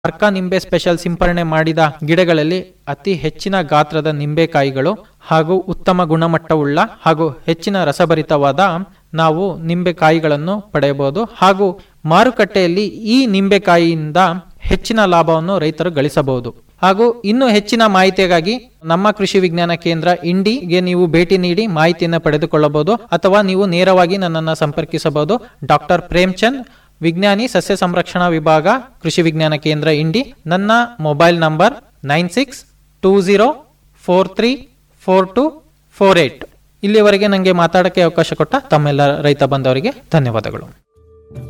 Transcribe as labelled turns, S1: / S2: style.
S1: ಅರ್ಕ ನಿಂಬೆ ಸ್ಪೆಷಲ್ ಸಿಂಪರಣೆ ಮಾಡಿದ ಗಿಡಗಳಲ್ಲಿ ಅತಿ ಹೆಚ್ಚಿನ ಗಾತ್ರದ ನಿಂಬೆಕಾಯಿಗಳು ಹಾಗೂ ಉತ್ತಮ ಗುಣಮಟ್ಟವುಳ್ಳ ಹಾಗೂ ಹೆಚ್ಚಿನ ರಸಭರಿತವಾದ ನಾವು ನಿಂಬೆಕಾಯಿಗಳನ್ನು ಪಡೆಯಬಹುದು ಹಾಗೂ ಮಾರುಕಟ್ಟೆಯಲ್ಲಿ ಈ ನಿಂಬೆಕಾಯಿಯಿಂದ ಹೆಚ್ಚಿನ ಲಾಭವನ್ನು ರೈತರು ಗಳಿಸಬಹುದು ಹಾಗೂ ಇನ್ನು ಹೆಚ್ಚಿನ ಮಾಹಿತಿಗಾಗಿ ನಮ್ಮ ಕೃಷಿ ವಿಜ್ಞಾನ ಕೇಂದ್ರ ಇಂಡಿಗೆ ನೀವು ಭೇಟಿ ನೀಡಿ ಮಾಹಿತಿಯನ್ನು ಪಡೆದುಕೊಳ್ಳಬಹುದು ಅಥವಾ ನೀವು ನೇರವಾಗಿ ನನ್ನನ್ನು ಸಂಪರ್ಕಿಸಬಹುದು ಡಾಕ್ಟರ್ ಪ್ರೇಮ್ಚಂದ್ ವಿಜ್ಞಾನಿ ಸಸ್ಯ ಸಂರಕ್ಷಣಾ ವಿಭಾಗ ಕೃಷಿ ವಿಜ್ಞಾನ ಕೇಂದ್ರ ಇಂಡಿ ನನ್ನ mobile number nine six two zero four three four two four eight ಇಲ್ಲಿವರೆಗೆ ನನಗೆ ಮಾತಾಡೋಕ್ಕೆ ಅವಕಾಶ ಕೊಟ್ಟ ತಮ್ಮೆಲ್ಲ ರೈತ ಬಂದವರಿಗೆ ಧನ್ಯವಾದಗಳು